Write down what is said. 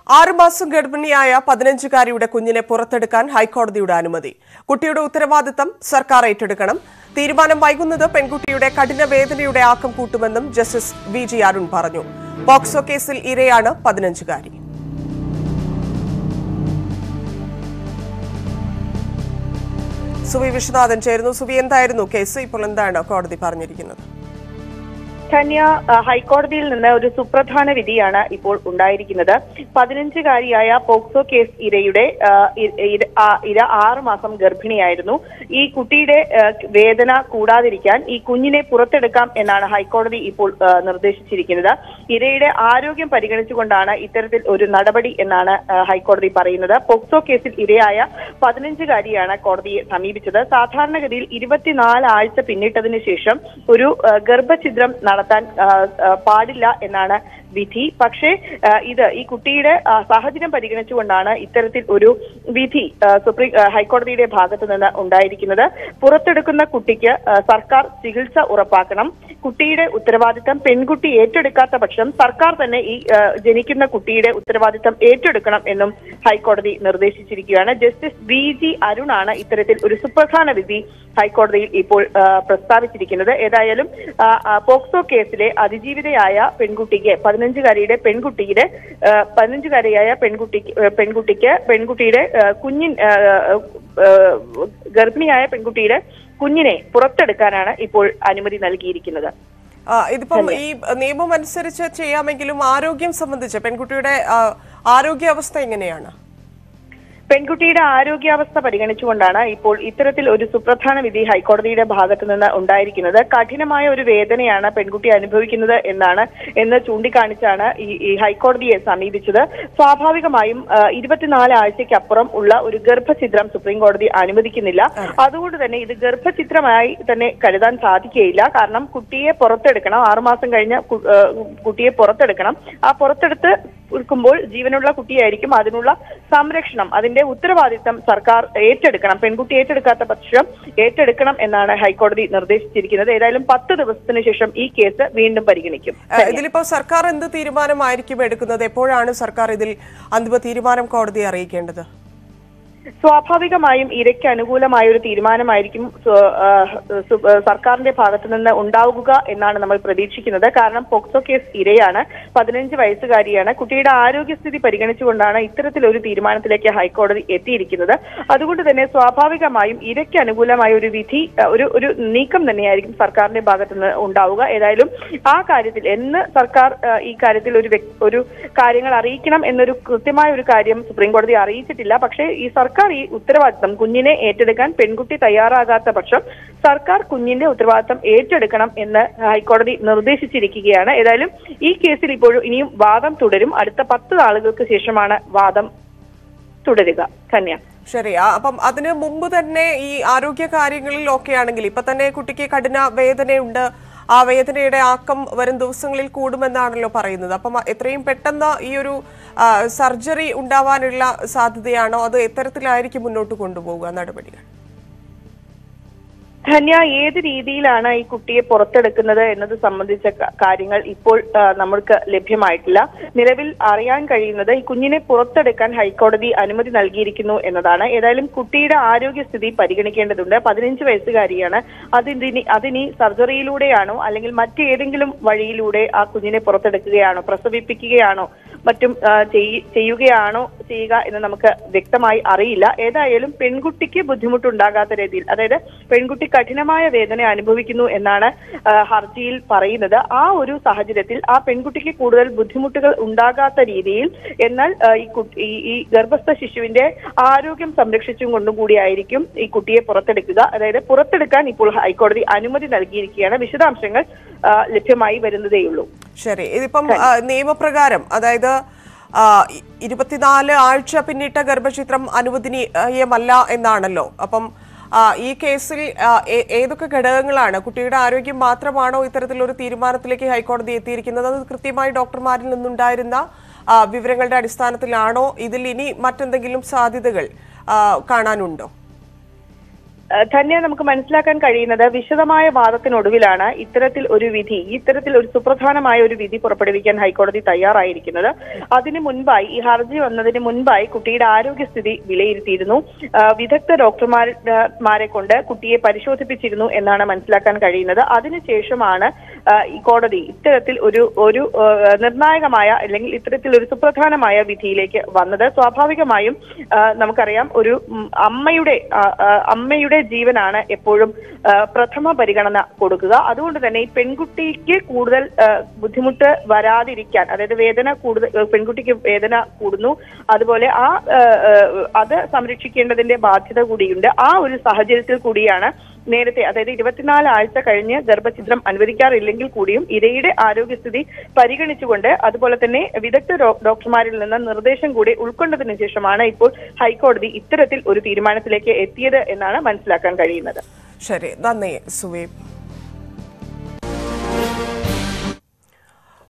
ആറുമാസം ഗർഭിണിയായ പതിനഞ്ചുകാരിയുടെ കുഞ്ഞിനെ പുറത്തെടുക്കാൻ ഹൈക്കോടതിയുടെ അനുമതി കുട്ടിയുടെ ഉത്തരവാദിത്തം സർക്കാർ ഏറ്റെടുക്കണം തീരുമാനം വൈകുന്നത് പെൺകുട്ടിയുടെ കഠിന വേദനയുടെ ആക്കം കൂട്ടുമെന്നും ജസ്റ്റിസ് വി ജി അരുൺ പറഞ്ഞു പോക്സോ കേസിൽ ഇരയാണ് പതിനഞ്ചുകാരി സുവി വിശ്വനാഥൻ ചേരുന്നു സുവി എന്തായിരുന്നു കേസ് ഇപ്പോൾ എന്താണ് കോടതി പറഞ്ഞിരിക്കുന്നത് ധന്യ ആ, ഹൈക്കോടതിയിൽ നിന്ന് ഒരു സുപ്രധാന വിധിയാണ് ഇപ്പോൾ ഉണ്ടായിരിക്കുന്നത് പതിനഞ്ചുകാരിയായ പോക്സോ കേസ് ഇരയുടെ ആ, ഇ- ഇര- ആ, ഇര ആറു മാസം ഗർഭിണിയായിരുന്നു ഈ കുട്ടിയുടെ ആ, വേദന കൂടാതിരിക്കാൻ ഈ കുഞ്ഞിനെ പുറത്തെടുക്കാം എന്നാണ് ഹൈക്കോടതി ഇപ്പോൾ ആ, നിർദ്ദേശിച്ചിരിക്കുന്നത് ഇരയുടെ ആരോഗ്യം പരിഗണിച്ചുകൊണ്ടാണ് ഇത്തരത്തിൽ ഒരു നടപടി എന്നാണ് ആ, ഹൈക്കോടതി പറയുന്നത് പോക്സോ കേസിൽ ഇരയായ പതിനഞ്ചുകാരിയാണ് കോടതിയെ സമീപിച്ചത് സാധാരണഗതിയിൽ ഇരുപത്തിനാല് ആഴ്ച പിന്നിട്ടതിന് ശേഷം ഒരു ആ, ഗർഭഛിദ്രം നടത്താൻ ആ, ആ, പാടില്ല എന്നാണ് വിധി പക്ഷേ ആ, ഇത് ഈ കുട്ടിയുടെ ആ, സാഹചര്യം പരിഗണിച്ചുകൊണ്ടാണ് ഇത്തരത്തിൽ ഒരു വിധി ആ, സുപ്രീം ആ, ഹൈക്കോടതിയുടെ ഭാഗത്ത് നിന്ന് ഉണ്ടായിരിക്കുന്നത് പുറത്തെടുക്കുന്ന കുട്ടിക്ക് ആ, സർക്കാർ ചികിത്സ ഉറപ്പാക്കണം കുട്ടിയുടെ ഉത്തരവാദിത്തം പെൺകുട്ടി ഏറ്റെടുക്കാത്ത പക്ഷം സർക്കാർ തന്നെ ഈ ആ, ജനിക്കുന്ന കുട്ടിയുടെ ഉത്തരവാദിത്തം ഏറ്റെടുക്കണം എന്നും ഹൈക്കോടതി നിർദ്ദേശിച്ചിരിക്കുകയാണ് ജസ്റ്റിസ് വി ജി അരുണാണ് ഇത്തരത്തിൽ ഒരു സുപ്രധാന വിധി ഹൈക്കോടതിയിൽ ഇപ്പോൾ ആ, പ്രസ്താവിച്ചിരിക്കുന്നത് ഏതായാലും ആ, ആ, പോക്സോ കേസിലെ അതിജീവിതയായ പെൺകുട്ടിക്ക് പതിനഞ്ചുകാരിയുടെ പെൺകുട്ടിയുടെ ആ, പതിനഞ്ചുകാരിയായ പെൺകുട്ടിക്ക് ആ, പെൺകുട്ടിക്ക് പെൺകുട്ടിയുടെ ആ, കുഞ്ഞിൻ ആ, ആ, ഗർഭിണിയായ പെൺകുട്ടിയുടെ കുഞ്ഞിനെ പുറത്തെടുക്കാനാണ് ഇപ്പോൾ അനുമതി നൽകിയിരിക്കുന്നത് ആ, ഇതിപ്പം ഈ നിയമം അനുസരിച്ച് ചെയ്യാമെങ്കിലും ആരോഗ്യം സംബന്ധിച്ച് പെൺകുട്ടിയുടെ ആ, ആരോഗ്യാവസ്ഥ എങ്ങനെയാണ് പെൺകുട്ടിയുടെ ആരോഗ്യാവസ്ഥ പരിഗണിച്ചുകൊണ്ടാണ് ഇപ്പോൾ ഇത്തരത്തിൽ ഒരു സുപ്രധാന വിധി ഹൈക്കോടതിയുടെ ഭാഗത്ത് നിന്ന് ഉണ്ടായിരിക്കുന്നത് കഠിനമായ ഒരു വേദനയാണ് പെൺകുട്ടി അനുഭവിക്കുന്നത് എന്നാണ് എന്ന് ചൂണ്ടിക്കാണിച്ചാണ് ഈ ഈ ഹൈക്കോടതിയെ സമീപിച്ചത് സ്വാഭാവികമായും ആ, ഇരുപത്തിനാല് ആഴ്ചയ്ക്കപ്പുറം ഉള്ള ഒരു ഗർഭഛിദ്രം സുപ്രീം കോടതി അനുവദിക്കുന്നില്ല അതുകൊണ്ട് തന്നെ ഇത് ഗർഭഛിദ്രമായി തന്നെ കരുതാൻ സാധിക്കുകയില്ല കാരണം കുട്ടിയെ പുറത്തെടുക്കണം ആറുമാസം കഴിഞ്ഞ കു- ആ, കുട്ടിയെ പുറത്തെടുക്കണം ആ പുറത്തെടുത്ത് എടുക്കുമ്പോൾ ജീവനുള്ള കുട്ടിയായിരിക്കും അതിനുള്ള സംരക്ഷണം അതിന്റെ ഉത്തരവാദിത്തം സർക്കാർ ഏറ്റെടുക്കണം പെൺകുട്ടി ഏറ്റെടുക്കാത്ത പക്ഷം ഏറ്റെടുക്കണം എന്നാണ് ഹൈക്കോടതി നിർദ്ദേശിച്ചിരിക്കുന്നത് ഏതായാലും പത്ത് ദിവസത്തിന് ശേഷം ഈ കേസ് വീണ്ടും പരിഗണിക്കും ആ, ഇതിലിപ്പോ സർക്കാർ എന്ത് തീരുമാനമായിരിക്കും എടുക്കുന്നത് എപ്പോഴാണ് സർക്കാർ ഇതിൽ അന്തിമ തീരുമാനം കോടതിയെ അറിയിക്കേണ്ടത് സ്വാഭാവികമായും ഇരയ്ക്ക് അനുകൂലമായ ഒരു തീരുമാനമായിരിക്കും സ്വ- ആ, സു- ആ, സർക്കാരിന്റെ ഭാഗത്തു നിന്ന് ഉണ്ടാവുക എന്നാണ് നമ്മൾ പ്രതീക്ഷിക്കുന്നത് കാരണം പോക്സോ കേസ് ഇരയാണ് പതിനഞ്ച് വയസ്സുകാരിയാണ് കുട്ടിയുടെ ആരോഗ്യസ്ഥിതി പരിഗണിച്ചുകൊണ്ടാണ് ഇത്തരത്തിലൊരു തീരുമാനത്തിലേക്ക് ഹൈക്കോടതി എത്തിയിരിക്കുന്നത് അതുകൊണ്ട് തന്നെ സ്വാഭാവികമായും ഇരയ്ക്ക് അനുകൂലമായ ഒരു വിധി ആ, ഒരു ഒരു നീക്കം തന്നെയായിരിക്കും സർക്കാരിന്റെ ഭാഗത്തു നിന്ന് ഉണ്ടാവുക ഏതായാലും ആ കാര്യത്തിൽ എന്ന് സർക്കാർ ആ, ഈ കാര്യത്തിൽ ഒരു വ്യക്- ഒരു കാര്യങ്ങൾ അറിയിക്കണം എന്നൊരു കൃത്യമായ ഒരു കാര്യം സുപ്രീം കോടതി അറിയിച്ചിട്ടില്ല പക്ഷേ ഈ സർക്കാർ ഈ ഉത്തരവാദിത്തം കുഞ്ഞിനെ ഏറ്റെടുക്കാൻ പെൺകുട്ടി തയ്യാറാകാത്ത പക്ഷം സർക്കാർ കുഞ്ഞിന്റെ ഉത്തരവാദിത്തം ഏറ്റെടുക്കണം എന്ന് ഹൈക്കോടതി നിർദ്ദേശിച്ചിരിക്കുകയാണ് ഏതായാലും ഈ കേസിൽ ഇപ്പോഴും ഇനിയും വാദം തുടരും അടുത്ത പത്ത് നാളുകൾക്ക് ശേഷമാണ് വാദം തുടരുക ധന്യ ശരി ആ, അപ്പം അതിന് മുമ്പ് തന്നെ ഈ ആരോഗ്യ കാര്യങ്ങളിൽ ഒക്കെ ആണെങ്കിൽ ഇപ്പൊ തന്നെ കുട്ടിക്ക് കഠിന വേദനയുണ്ട് ആ വേദനയുടെ ആക്കം വരും ദിവസങ്ങളിൽ കൂടുമെന്നാണല്ലോ പറയുന്നത് അപ്പം എത്രയും പെട്ടെന്ന് ഈ ഒരു ആ, സർജറി ഉണ്ടാവാനുള്ള സാധ്യതയാണോ അത് എത്തരത്തിലായിരിക്കും മുന്നോട്ട് കൊണ്ടുപോകുക നടപടികൾ ധന്യ ഏത് രീതിയിലാണ് ഈ കുട്ടിയെ പുറത്തെടുക്കുന്നത് എന്നത് സംബന്ധിച്ച ക- കാര്യങ്ങൾ ഇപ്പോൾ ആ, നമ്മൾക്ക് ലഭ്യമായിട്ടില്ല നിലവിൽ അറിയാൻ കഴിയുന്നത് ഈ കുഞ്ഞിനെ പുറത്തെടുക്കാൻ ഹൈക്കോടതി അനുമതി നൽകിയിരിക്കുന്നു എന്നതാണ് ഏതായാലും കുട്ടിയുടെ ആരോഗ്യസ്ഥിതി പരിഗണിക്കേണ്ടതുണ്ട് പതിനഞ്ച് വയസ്സുകാരിയാണ് അതിനി അതിനി സർജറിയിലൂടെയാണോ അല്ലെങ്കിൽ മറ്റേതെങ്കിലും വഴിയിലൂടെ ആ കുഞ്ഞിനെ പുറത്തെടുക്കുകയാണോ പ്രസവിപ്പിക്കുകയാണോ മറ്റും ആ, ചെയ്യ- ചെയ്യുകയാണോ ചെയ്യുക എന്ന് നമുക്ക് വ്യക്തമായി അറിയില്ല ഏതായാലും പെൺകുട്ടിക്ക് ബുദ്ധിമുട്ടുണ്ടാകാത്ത രീതിയിൽ അതായത് പെൺകുട്ടി കഠിനമായ വേദന അനുഭവിക്കുന്നു എന്നാണ് ആ, ഹർജിയിൽ പറയുന്നത് ആ ഒരു സാഹചര്യത്തിൽ ആ പെൺകുട്ടിക്ക് കൂടുതൽ ബുദ്ധിമുട്ടുകൾ ഉണ്ടാകാത്ത രീതിയിൽ എന്നാൽ ആ, ഈ കുട്ടി ഈ- ഈ ഗർഭസ്ഥ ശിശുവിന്റെ ആരോഗ്യം സംരക്ഷിച്ചും കൊണ്ടും കൂടിയായിരിക്കും ഈ കുട്ടിയെ പുറത്തെടുക്കുക അതായത് പുറത്തെടുക്കാൻ ഇപ്പോൾ ഹൈക്കോടതി അനുമതി നൽകിയിരിക്കുകയാണ് വിശദാംശങ്ങൾ ആ, ലഭ്യമായി വരുന്നതേയുള്ളൂ ശരി ഇതിപ്പം ആ, നിയമപ്രകാരം അതായത് ആ, ഇ- ഇരുപത്തിനാല് ആഴ്ച പിന്നിട്ട ഗർഭചിത്രം അനുവദനീയമല്ല എന്നാണല്ലോ അപ്പം ആ, ഈ കേസിൽ ആ, ഏ- ഏതൊക്കെ ഘടകങ്ങളാണ് കുട്ടിയുടെ ആരോഗ്യം മാത്രമാണോ ഇത്തരത്തിലൊരു തീരുമാനത്തിലേക്ക് ഹൈക്കോടതി എത്തിയിരിക്കുന്നത് അത് കൃത്യമായി ഡോക്ടർമാരിൽ നിന്നുണ്ടായിരുന്ന ആ, വിവരങ്ങളുടെ അടിസ്ഥാനത്തിലാണോ ഇതിൽ ഇനി മറ്റെന്തെങ്കിലും സാധ്യതകൾ ആ, കാണാനുണ്ടോ ഏഹ് തന്നെ നമുക്ക് മനസ്സിലാക്കാൻ കഴിയുന്നത് വിശദമായ വാദത്തിനൊടുവിലാണ് ഇത്തരത്തിൽ ഒരു വിധി ഇത്തരത്തിൽ ഒരു സുപ്രധാനമായ ഒരു വിധി പുറപ്പെടുവിക്കാൻ ഹൈക്കോടതി തയ്യാറായിരിക്കുന്നത് അതിനു മുൻപായി ഈ ഹർജി വന്നതിന് മുൻപായി കുട്ടിയുടെ ആരോഗ്യസ്ഥിതി വിലയിരുത്തിയിരുന്നു ഏഹ് വിദഗ്ധ ഡോക്ടർമാരെ കൊണ്ട് കുട്ടിയെ പരിശോധിപ്പിച്ചിരുന്നു എന്നാണ് മനസ്സിലാക്കാൻ കഴിയുന്നത് അതിനുശേഷമാണ് ഏഹ് ഈ കോടതി ഇത്തരത്തിൽ ഒരു ഒരു ഏഹ് നിർണായകമായ അല്ലെങ്കിൽ ഇത്തരത്തിൽ ഒരു സുപ്രധാനമായ വിധിയിലേക്ക് വന്നത് സ്വാഭാവികമായും ഏഹ് നമുക്കറിയാം ഒരു ഉം, അമ്മയുടെ ആ, ആ, അമ്മയുടെ ജീവനാണ് എപ്പോഴും ഏഹ് പ്രഥമ പരിഗണന കൊടുക്കുക അതുകൊണ്ട് തന്നെ ഈ പെൺകുട്ടിക്ക് കൂടുതൽ ഏഹ് ബുദ്ധിമുട്ട് വരാതിരിക്കാൻ അതായത് വേദന കൂടുതൽ ഏഹ് പെൺകുട്ടിക്ക് വേദന കൂടുന്നു അതുപോലെ ആ ഏഹ്, ഏഹ്, അത് സംരക്ഷിക്കേണ്ടതിന്റെ ബാധ്യത കൂടിയുണ്ട് ആ ഒരു സാഹചര്യത്തിൽ കൂടിയാണ് നേരത്തെ അതായത് ഇരുപത്തിനാല് ആഴ്ച കഴിഞ്ഞ് ഗർഭഛിദ്രം അനുവദിക്കാറില്ലെങ്കിൽ കൂടിയും ഇരയുടെ ആരോഗ്യസ്ഥിതി പരിഗണിച്ചുകൊണ്ട് അതുപോലെ തന്നെ വിദഗ്ധ ഡോ- ഡോക്ടർമാരിൽ നിന്ന് നിർദ്ദേശം കൂടി ഉൾക്കൊണ്ടതിന് ശേഷമാണ് ഇപ്പോൾ ഹൈക്കോടതി ഇത്തരത്തിൽ ഒരു തീരുമാനത്തിലേക്ക് എത്തിയത് എന്നാണ് മനസ്സിലാക്കാൻ കഴിയുന്നത് ശരി നന്ദി സുവീപ്